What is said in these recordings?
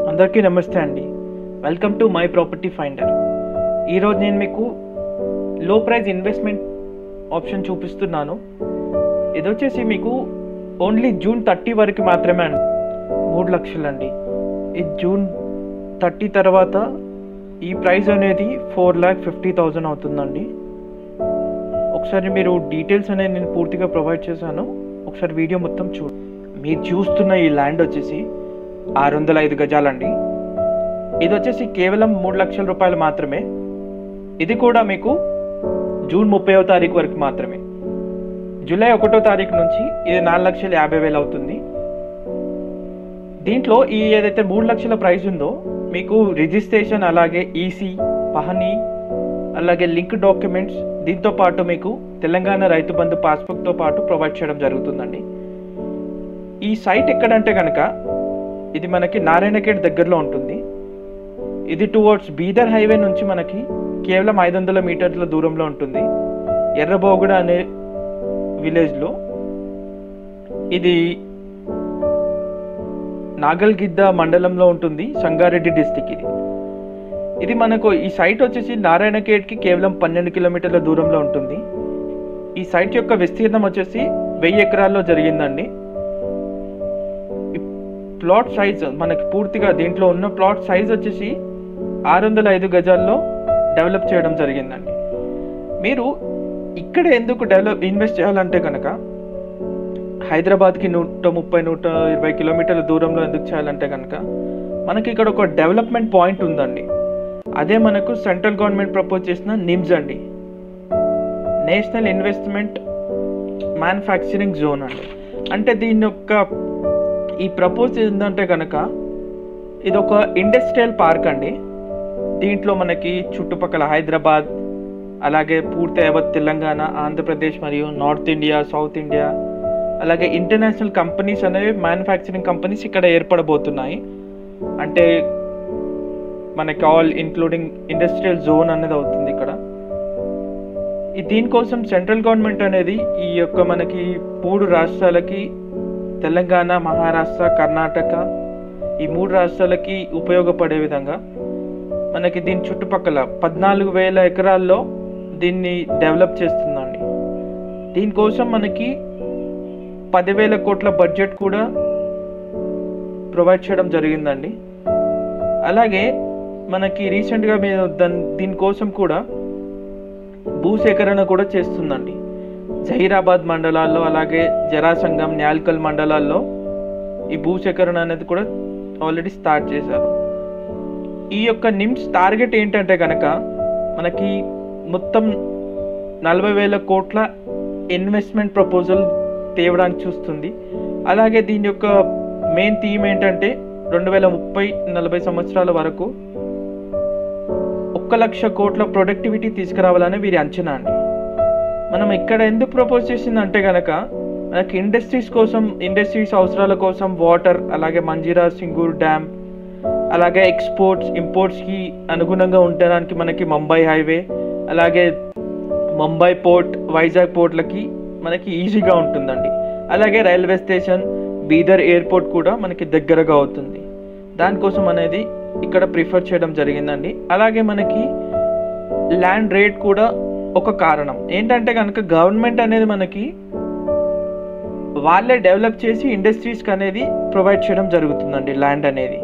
అందరికీ నమస్తే అండి welcome to my property finder ఈరోజు నేను మీకు లో ప్రైస్ ఇన్వెస్ట్మెంట్ ఆప్షన్ చూపిస్తున్నాను ఇది వచ్చేసి మీకు ఓన్లీ జూన్ థర్టీ వరకు మాత్రమే అండి మూడు లక్షలు అండి ఈ జూన్ థర్టీ తర్వాత ఈ ప్రైస్ అనేది ఫోర్ ల్యాక్ ఫిఫ్టీ థౌజండ్ అవుతుందండి ఒకసారి మీరు డీటెయిల్స్ అనేది నేను పూర్తిగా ప్రొవైడ్ చేశాను ఒకసారి వీడియో మొత్తం చూ మీరు చూస్తున్న ఈ ల్యాండ్ వచ్చేసి ఆరు వందల ఐదు గజాలండి ఇది వచ్చేసి కేవలం మూడు లక్షల రూపాయలు మాత్రమే ఇది కూడా మీకు జూన్ ముప్పైవ తారీఖు వరకు మాత్రమే జూలై ఒకటో తారీఖు నుంచి ఇది నాలుగు లక్షల యాభై వేలు అవుతుంది దీంట్లో ఈ ఏదైతే మూడు లక్షల ప్రైస్ ఉందో మీకు రిజిస్ట్రేషన్ అలాగే ఈసీ పహనీ అలాగే లింక్ డాక్యుమెంట్స్ దీంతో పాటు మీకు తెలంగాణ రైతు బంధు పాస్బుక్తో పాటు ప్రొవైడ్ చేయడం జరుగుతుందండి ఈ సైట్ ఎక్కడంటే కనుక ఇది మనకి నారాయణఖేడ్ దగ్గరలో ఉంటుంది ఇది టువర్డ్స్ బీదర్ హైవే నుంచి మనకి కేవలం ఐదు వందల మీటర్ల దూరంలో ఉంటుంది ఎర్రబోగుడ అనే విలేజ్లో ఇది నాగల్గిద్ద మండలంలో ఉంటుంది సంగారెడ్డి డిస్టిక్ ఇది ఇది మనకు ఈ సైట్ వచ్చేసి నారాయణఖేడ్కి కేవలం పన్నెండు కిలోమీటర్ల దూరంలో ఉంటుంది ఈ సైట్ యొక్క విస్తీర్ణం వచ్చేసి వెయ్యి ఎకరాల్లో జరిగిందండి ఈ ప్లాట్ సైజ్ మనకి పూర్తిగా దీంట్లో ఉన్న ప్లాట్ సైజ్ వచ్చేసి ఆరు వందల ఐదు గజాల్లో డెవలప్ చేయడం జరిగిందండి మీరు ఇక్కడ ఎందుకు డెవలప్ ఇన్వెస్ట్ చేయాలంటే కనుక హైదరాబాద్కి నూట ముప్పై నూట ఇరవై కిలోమీటర్ల దూరంలో ఎందుకు చేయాలంటే కనుక మనకి ఇక్కడ ఒక డెవలప్మెంట్ పాయింట్ ఉందండి అదే మనకు సెంట్రల్ గవర్నమెంట్ ప్రపోజ్ చేసిన నిమ్స్ అండి నేషనల్ ఇన్వెస్ట్మెంట్ మ్యానుఫ్యాక్చరింగ్ జోన్ అండి అంటే దీని యొక్క ఈ ప్రపోజ్ ఏంటంటే కనుక ఇది ఒక ఇండస్ట్రియల్ పార్క్ అండి దీంట్లో మనకి చుట్టుపక్కల హైదరాబాద్ అలాగే పూర్తి యావత్ తెలంగాణ ఆంధ్రప్రదేశ్ మరియు నార్త్ ఇండియా సౌత్ ఇండియా అలాగే ఇంటర్నేషనల్ కంపెనీస్ అనేవి మ్యానుఫ్యాక్చరింగ్ కంపెనీస్ ఇక్కడ ఏర్పడబోతున్నాయి అంటే మనకి ఆల్ ఇంక్లూడింగ్ ఇండస్ట్రియల్ జోన్ అనేది అవుతుంది ఇక్కడ ఈ దీనికోసం సెంట్రల్ గవర్నమెంట్ అనేది ఈ యొక్క మనకి మూడు రాష్ట్రాలకి తెలంగాణ మహారాష్ట్ర కర్ణాటక ఈ మూడు రాష్ట్రాలకి ఉపయోగపడే విధంగా మనకి దీని చుట్టుపక్కల పద్నాలుగు వేల ఎకరాల్లో దీన్ని డెవలప్ చేస్తుందండి దీనికోసం మనకి పదివేల కోట్ల బడ్జెట్ కూడా ప్రొవైడ్ చేయడం జరిగిందండి అలాగే మనకి రీసెంట్గా మీరు దాని దీనికోసం కూడా భూసేకరణ కూడా చేస్తుందండి జహీరాబాద్ మండలాల్లో అలాగే జరాసంగం న్యాల్కల్ మండలాల్లో ఈ భూసేకరణ అనేది కూడా ఆల్రెడీ స్టార్ట్ చేశారు ఈ యొక్క నిమ్స్ టార్గెట్ ఏంటంటే కనుక మనకి మొత్తం నలభై వేల కోట్ల ఇన్వెస్ట్మెంట్ ప్రపోజల్ తేవడానికి చూస్తుంది అలాగే దీని యొక్క మెయిన్ థీమ్ ఏంటంటే రెండు వేల ముప్పై నలభై సంవత్సరాల వరకు ఒక్క లక్ష కోట్ల ప్రొడక్టివిటీ తీసుకురావాలని వీరి అంచనా అండి మనం ఇక్కడ ఎందుకు ప్రపోజ్ చేసిందంటే కనుక మనకి ఇండస్ట్రీస్ కోసం ఇండస్ట్రీస్ అవసరాల కోసం వాటర్ అలాగే మంజీరా సింగూర్ డ్యామ్ అలాగే ఎక్స్పోర్ట్స్ ఇంపోర్ట్స్కి అనుగుణంగా ఉండడానికి మనకి ముంబై హైవే అలాగే ముంబై పోర్ట్ వైజాగ్ పోర్ట్లకి మనకి ఈజీగా ఉంటుందండి అలాగే రైల్వే స్టేషన్ బీదర్ ఎయిర్పోర్ట్ కూడా మనకి దగ్గరగా అవుతుంది దానికోసం అనేది ఇక్కడ ప్రిఫర్ చేయడం జరిగిందండి అలాగే మనకి ల్యాండ్ రేట్ కూడా ఒక కారణం ఏంటంటే కనుక గవర్నమెంట్ అనేది మనకి వాళ్ళే డెవలప్ చేసి ఇండస్ట్రీస్కి అనేది ప్రొవైడ్ చేయడం జరుగుతుందండి ల్యాండ్ అనేది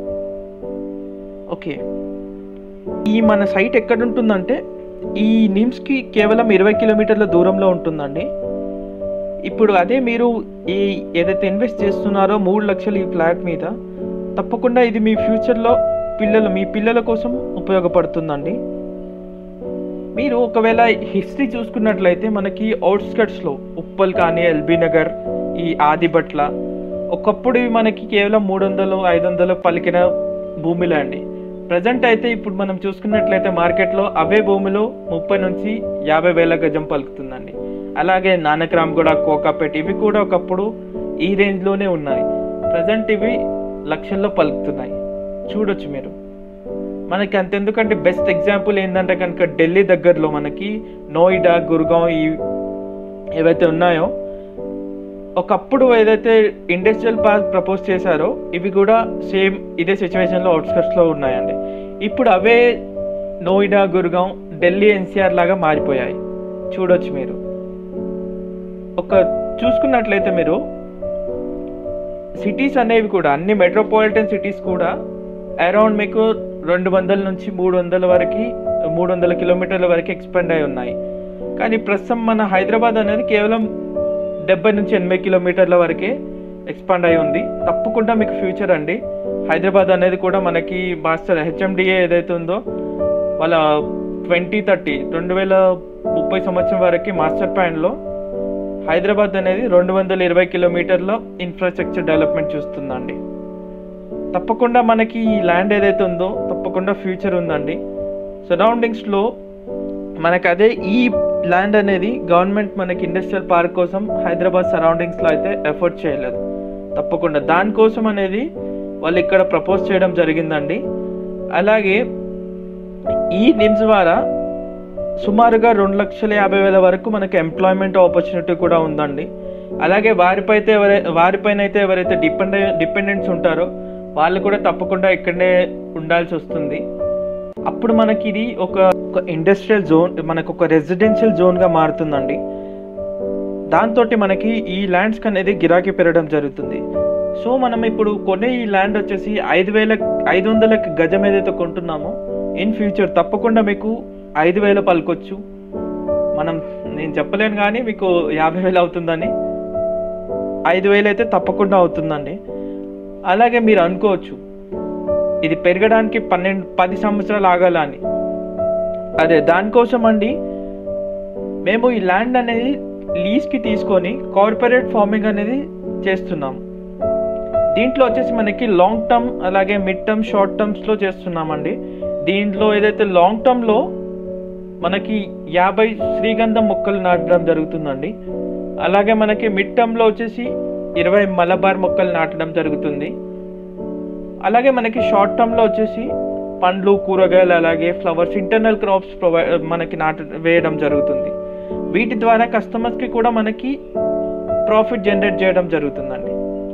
ఓకే ఈ మన సైట్ ఎక్కడ ఉంటుందంటే ఈ నిమ్స్కి కేవలం ఇరవై కిలోమీటర్ల దూరంలో ఉంటుందండి ఇప్పుడు అదే మీరు ఈ ఏదైతే ఇన్వెస్ట్ చేస్తున్నారో మూడు లక్షలు ఈ ఫ్లాట్ మీద తప్పకుండా ఇది మీ ఫ్యూచర్లో పిల్లలు మీ పిల్లల కోసం ఉపయోగపడుతుందండి మీరు ఒకవేళ హిస్టరీ చూసుకున్నట్లయితే మనకి అవుట్స్కట్స్లో ఉప్పల్ కానీ ఎల్బీ నగర్ ఈ ఆదిబట్ల ఒకప్పుడు ఇవి మనకి కేవలం మూడు వందలు ఐదు వందలు పలికిన భూమిలో అండి ప్రజెంట్ అయితే ఇప్పుడు మనం చూసుకున్నట్లయితే మార్కెట్లో అవే భూమిలో ముప్పై నుంచి యాభై వేల గజం పలుకుతుందండి అలాగే నానక్రామ్ కూడా కోకాపేట్ ఇవి కూడా ఒకప్పుడు ఈ రేంజ్లోనే ఉన్నాయి ప్రజెంట్ ఇవి లక్షల్లో పలుకుతున్నాయి చూడొచ్చు మీరు మనకి అంతెందుకంటే బెస్ట్ ఎగ్జాంపుల్ ఏంటంటే కనుక ఢిల్లీ దగ్గరలో మనకి నోయిడా గుర్గాం ఈ ఏవైతే ఉన్నాయో ఒకప్పుడు ఏదైతే ఇండస్ట్రియల్ పార్క్ ప్రపోజ్ చేశారో ఇవి కూడా సేమ్ ఇదే సిచ్యువేషన్లో అవుట్స్కట్స్లో ఉన్నాయండి ఇప్పుడు అవే నోయిడా గురుగాం ఢిల్లీ ఎన్సీఆర్ లాగా మారిపోయాయి చూడొచ్చు మీరు ఒక చూసుకున్నట్లయితే మీరు సిటీస్ అనేవి కూడా అన్ని మెట్రోపాలిటన్ సిటీస్ కూడా అరౌండ్ మీకు రెండు వందల నుంచి మూడు వందల వరకు మూడు వందల కిలోమీటర్ల వరకు ఎక్స్పెండ్ అయి ఉన్నాయి కానీ ప్రస్తుతం మన హైదరాబాద్ అనేది కేవలం డెబ్బై నుంచి ఎనభై కిలోమీటర్ల వరకే ఎక్స్పాండ్ అయి ఉంది తప్పకుండా మీకు ఫ్యూచర్ అండి హైదరాబాద్ అనేది కూడా మనకి మాస్టర్ హెచ్ఎండిఏ ఏదైతే ఉందో వాళ్ళ ట్వంటీ థర్టీ రెండు వేల ముప్పై సంవత్సరం వరకు మాస్టర్ ప్లాన్లో హైదరాబాద్ అనేది రెండు వందల ఇరవై కిలోమీటర్ల ఇన్ఫ్రాస్ట్రక్చర్ డెవలప్మెంట్ చూస్తుందండి తప్పకుండా మనకి ఈ ల్యాండ్ ఏదైతే ఉందో తప్పకుండా ఫ్యూచర్ ఉందండి సరౌండింగ్స్లో మనకు అదే ఈ ల్యాండ్ అనేది గవర్నమెంట్ మనకి ఇండస్ట్రియల్ పార్క్ కోసం హైదరాబాద్ సరౌండింగ్స్లో అయితే ఎఫర్ట్ చేయలేదు తప్పకుండా దానికోసం అనేది వాళ్ళు ఇక్కడ ప్రపోజ్ చేయడం జరిగిందండి అలాగే ఈ నిమ్స్ ద్వారా సుమారుగా రెండు లక్షల యాభై వేల వరకు మనకి ఎంప్లాయ్మెంట్ ఆపర్చునిటీ కూడా ఉందండి అలాగే వారిపై అయితే ఎవరై వారిపైన అయితే ఎవరైతే డిపెండ్ డిపెండెంట్స్ ఉంటారో వాళ్ళు కూడా తప్పకుండా ఇక్కడనే ఉండాల్సి వస్తుంది అప్పుడు మనకి ఇది ఒక ఒక ఇండస్ట్రియల్ జోన్ మనకు ఒక రెసిడెన్షియల్ జోన్గా మారుతుందండి దాంతో మనకి ఈ ల్యాండ్స్కి అనేది గిరాకీ పెరగడం జరుగుతుంది సో మనం ఇప్పుడు కొనే ఈ ల్యాండ్ వచ్చేసి ఐదు వేల ఐదు వందలకి గజం ఏదైతే కొంటున్నామో ఇన్ ఫ్యూచర్ తప్పకుండా మీకు ఐదు వేల పలుకొచ్చు మనం నేను చెప్పలేను కానీ మీకు యాభై వేలు అవుతుందని ఐదు వేలు అయితే తప్పకుండా అవుతుందండి అలాగే మీరు అనుకోవచ్చు ఇది పెరగడానికి పన్నెండు పది సంవత్సరాలు ఆగాల అని అదే దానికోసం అండి మేము ఈ ల్యాండ్ అనేది లీజ్కి తీసుకొని కార్పొరేట్ ఫార్మింగ్ అనేది చేస్తున్నాం దీంట్లో వచ్చేసి మనకి లాంగ్ టర్మ్ అలాగే మిడ్ టర్మ్ షార్ట్ టర్మ్స్లో చేస్తున్నామండి దీంట్లో ఏదైతే లాంగ్ టర్మ్లో మనకి యాభై శ్రీగంధం మొక్కలు నాటడం జరుగుతుందండి అలాగే మనకి మిడ్ టర్మ్లో వచ్చేసి ఇరవై మలబార్ మొక్కలు నాటడం జరుగుతుంది అలాగే మనకి షార్ట్ టర్మ్లో వచ్చేసి పండ్లు కూరగాయలు అలాగే ఫ్లవర్స్ ఇంటర్నల్ క్రాప్స్ ప్రొవైడ్ మనకి నాట వేయడం జరుగుతుంది వీటి ద్వారా కస్టమర్స్కి కూడా మనకి ప్రాఫిట్ జనరేట్ చేయడం జరుగుతుందండి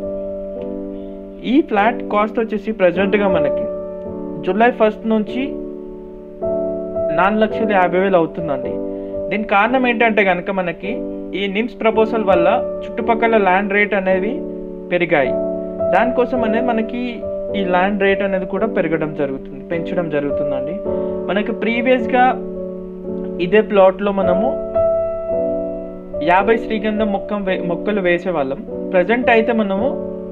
ఈ ఫ్లాట్ కాస్ట్ వచ్చేసి ప్రజెంట్గా మనకి జూలై ఫస్ట్ నుంచి నాలుగు లక్షల యాభై వేలు అవుతుందండి దీనికి కారణం ఏంటంటే కనుక మనకి ఈ నిమ్స్ ప్రపోజల్ వల్ల చుట్టుపక్కల ల్యాండ్ రేట్ అనేవి పెరిగాయి దానికోసం అనేది మనకి ఈ ల్యాండ్ రేట్ అనేది కూడా పెరగడం జరుగుతుంది పెంచడం జరుగుతుందండి మనకి ప్రీవియస్గా ఇదే ప్లాట్లో మనము యాభై శ్రీగంధం మొక్క వే మొక్కలు వేసేవాళ్ళం ప్రజెంట్ అయితే మనము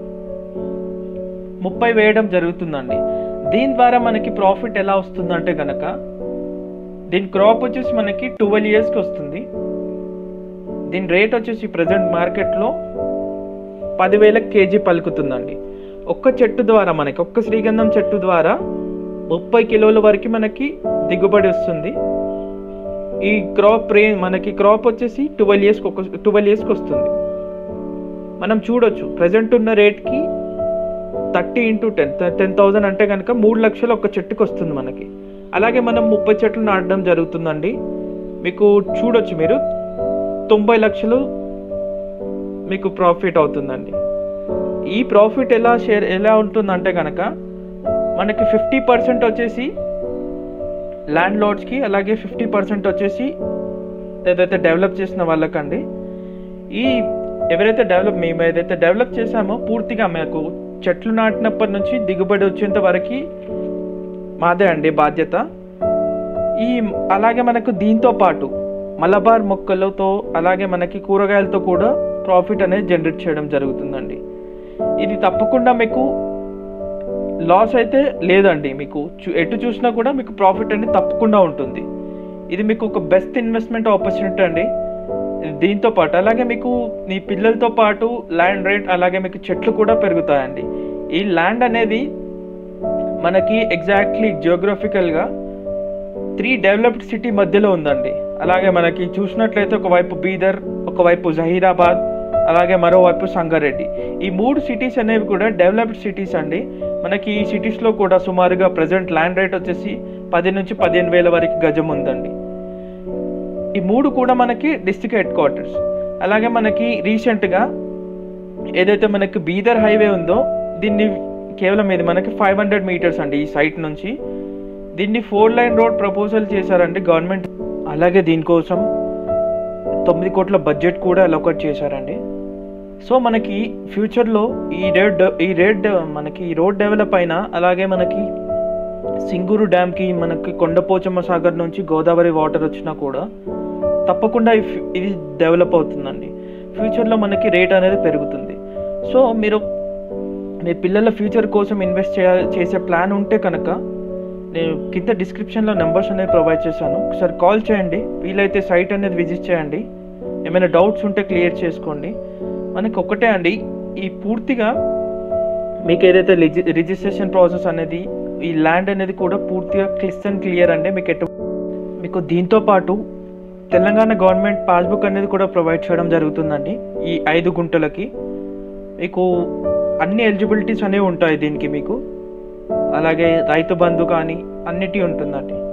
ముప్పై వేయడం జరుగుతుందండి దీని ద్వారా మనకి ప్రాఫిట్ ఎలా వస్తుందంటే కనుక దీని క్రాప్ వచ్చేసి మనకి ట్వెల్వ్ ఇయర్స్కి వస్తుంది దీని రేట్ వచ్చేసి ప్రజెంట్ మార్కెట్లో పదివేల కేజీ పలుకుతుందండి ఒక్క చెట్టు ద్వారా మనకి ఒక్క శ్రీగంధం చెట్టు ద్వారా ముప్పై కిలోల వరకు మనకి దిగుబడి వస్తుంది ఈ క్రాప్ రే మనకి క్రాప్ వచ్చేసి ట్వెల్వ్ ఇయర్స్కి ఒక ట్వెల్వ్ ఇయర్స్కి వస్తుంది మనం చూడొచ్చు ప్రజెంట్ ఉన్న రేట్కి thirty into ten ten thousand అంటే కనుక మూడు లక్షలు ఒక చెట్టుకి వస్తుంది మనకి అలాగే మనం ముప్పై చెట్లు నాటడం జరుగుతుందండి మీకు చూడొచ్చు మీరు తొంభై లక్షలు మీకు ప్రాఫిట్ అవుతుందండి ఈ ప్రాఫిట్ ఎలా షేర్ ఎలా ఉంటుందంటే కనుక మనకి ఫిఫ్టీ పర్సెంట్ వచ్చేసి ల్యాండ్ లార్డ్స్కి అలాగే ఫిఫ్టీ పర్సెంట్ వచ్చేసి ఏదైతే డెవలప్ చేసిన వాళ్ళకండి ఈ ఎవరైతే డెవలప్ మేము ఏదైతే డెవలప్ చేసామో పూర్తిగా మాకు చెట్లు నాటినప్పటి నుంచి దిగుబడి వచ్చేంత వరకు మాదే అండి బాధ్యత ఈ అలాగే మనకు దీంతో పాటు మలబార్ మొక్కలతో అలాగే మనకి కూరగాయలతో కూడా ప్రాఫిట్ అనేది జనరేట్ చేయడం జరుగుతుందండి ఇది తప్పకుండా మీకు లాస్ అయితే లేదండి మీకు చు- ఎటు చూసినా కూడా మీకు ప్రాఫిట్ అనేది తప్పకుండా ఉంటుంది ఇది మీకు ఒక బెస్ట్ ఇన్వెస్ట్మెంట్ ఆపర్చునిటీ అండి దీంతో పాటు అలాగే మీకు మీ పిల్లలతో పాటు ల్యాండ్ రేట్ అలాగే మీకు చెట్లు కూడా పెరుగుతాయండి ఈ ల్యాండ్ అనేది మనకి ఎగ్జాక్ట్లీ జియోగ్రఫికల్గా త్రీ డెవలప్డ్ సిటీ మధ్యలో ఉందండి అలాగే మనకి చూసినట్లయితే ఒకవైపు బీదర్ ఒకవైపు జహీరాబాద్ అలాగే మరోవైపు సంగారెడ్డి ఈ మూడు సిటీస్ అనేవి కూడా డెవలప్డ్ సిటీస్ అండి మనకి ఈ సిటీస్లో కూడా సుమారుగా ప్రజెంట్ ల్యాండ్ రేట్ వచ్చేసి పది నుంచి పదిహేను వేల వరకు గజం ఉందండి ఈ మూడు కూడా మనకి డిస్ట్రిక్ట్ హెడ్ క్వార్టర్స్ అలాగే మనకి రీసెంట్గా ఏదైతే మనకి బీదర్ హైవే ఉందో దీన్ని కేవలం ఇది మనకి ఫైవ్ హండ్రెడ్ మీటర్స్ అండి ఈ సైట్ నుంచి దీన్ని ఫోర్ లైన్ రోడ్ ప్రపోజల్ చేశారండి గవర్నమెంట్ అలాగే దీనికోసం తొమ్మిది కోట్ల బడ్జెట్ కూడా అలొకేట్ చేశారండి సో మనకి ఫ్యూచర్లో ఈ రోడ్ ఈ రోడ్ మనకి ఈ రోడ్ డెవలప్ అయినా అలాగే మనకి సింగూరు డ్యామ్కి మనకి కొండపోచమ్మ సాగర్ నుంచి గోదావరి వాటర్ వచ్చినా కూడా తప్పకుండా ఈ ఫ్యూ- ఇది డెవలప్ అవుతుందండి ఫ్యూచర్లో మనకి రేట్ అనేది పెరుగుతుంది సో మీరు మీ పిల్లల ఫ్యూచర్ కోసం ఇన్వెస్ట్ చేయ చేసే ప్లాన్ ఉంటే కనుక నేను కింద డిస్క్రిప్షన్లో నెంబర్స్ అనేది ప్రొవైడ్ చేశాను ఒకసారి కాల్ చేయండి వీలైతే సైట్ అనేది విజిట్ చేయండి ఏమైనా డౌట్స్ ఉంటే క్లియర్ చేసుకోండి మనకి ఒకటే అండి ఈ పూర్తిగా మీకు ఏదైతే రిజి రిజిస్ట్రేషన్ ప్రాసెస్ అనేది ఈ ల్యాండ్ అనేది కూడా పూర్తిగా క్లిస్ అండ్ క్లియర్ అండి మీకు ఎటు మీకు దీంతో పాటు తెలంగాణ గవర్నమెంట్ పాస్బుక్ అనేది కూడా ప్రొవైడ్ చేయడం జరుగుతుందండి ఈ ఐదు గుంటలకి మీకు అన్ని ఎలిజిబిలిటీస్ అనేవి ఉంటాయి దీనికి మీకు అలాగే రైతు బంధు కానీ అన్నిటి ఉంటుందండి